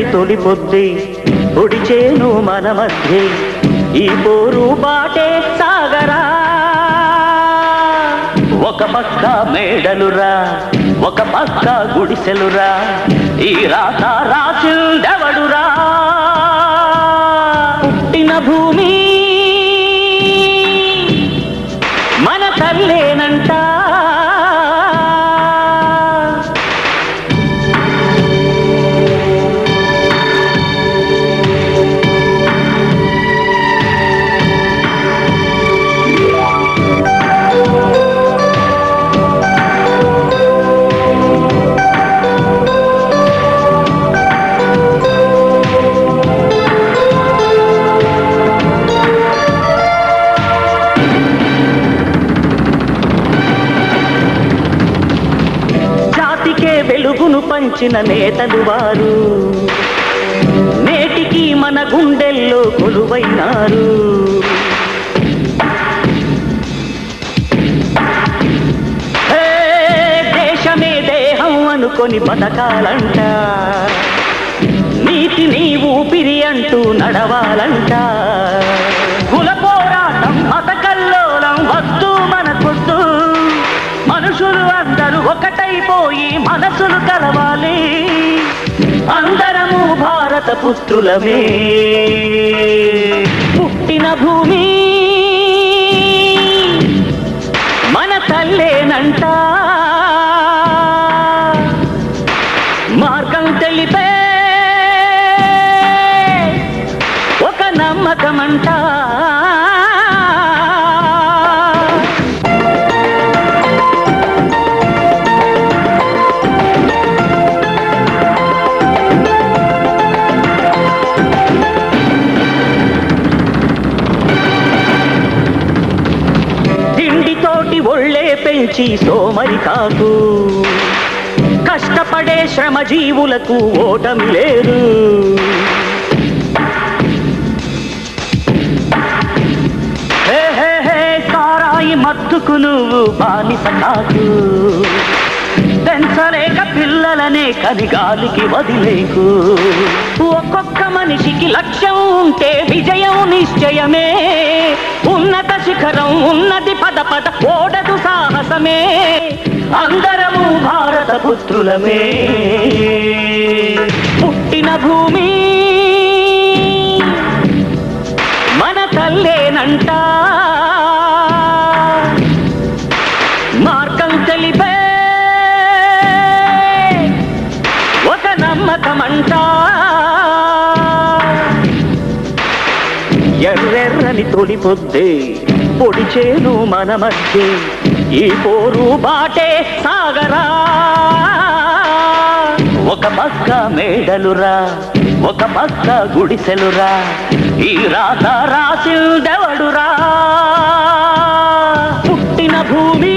తొలి పొద్ది పొడిచేను మన మధ్య ఈ పోరు బాటే సాగరా ఒక పక్క మేడలురా ఒక పక్క గుడిసెలురా ఈ రాత రాసిందెవడురా పుట్టిన భూమి మన తల్లేనంట జాతికే వెలుగును పంచిన నేతలు వారు నేటికి మన గుండెల్లో కొలువైనారు హే, దేశమే దేహం అనుకొని బతకాలంట నీతి నీ ఊపిరి అంటూ నడవాలంట కుల పోరాటం మత కల్లోలం వద్దు మనకొద్దు మనుషులు అందరూ ఒకటైపోయి మనసులు కలవాలి అందరము భారత పుత్రులమే పుట్టిన భూమి మన తల్లేనంట మార్గం తెలిపే ఒక నమ్మకమంట తిండితోటి ఒళ్ళే పెంచి సోమరి కాకు కష్టపడే శ్రమజీవులకు ఓటమి లేదు హే హే హే సారాయి మత్తుకు నువ్వు బానిస కాకు పెంచలేక పిల్లలనే కనిగాలికి వదిలేకు ఒక్కొక్క మనిషికి లక్ష్యం ఉంటే విజయం నిశ్చయమే ఉన్నత శిఖరం ఉన్నది పద పద ఓడదు సాహసమే అందరము భారత పుత్రులమే పుట్టిన భూమి మన తల్లేనంట మార్గం తెలిపే ఒక నమ్మకమంట ఎర్రెర్రని తొలి పొద్దే పొడిచేను మన మధ్య ఈ పోరు బాటే సాగరా ఒక పక్క మేడలురా ఒక పక్క గుడిసెలురా ఈ రాత రాసిందెవడురా పుట్టిన భూమి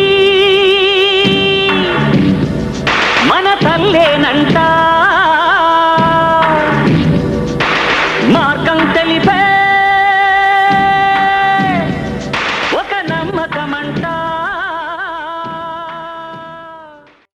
మన తల్లేనంట మార్గం తెలిపే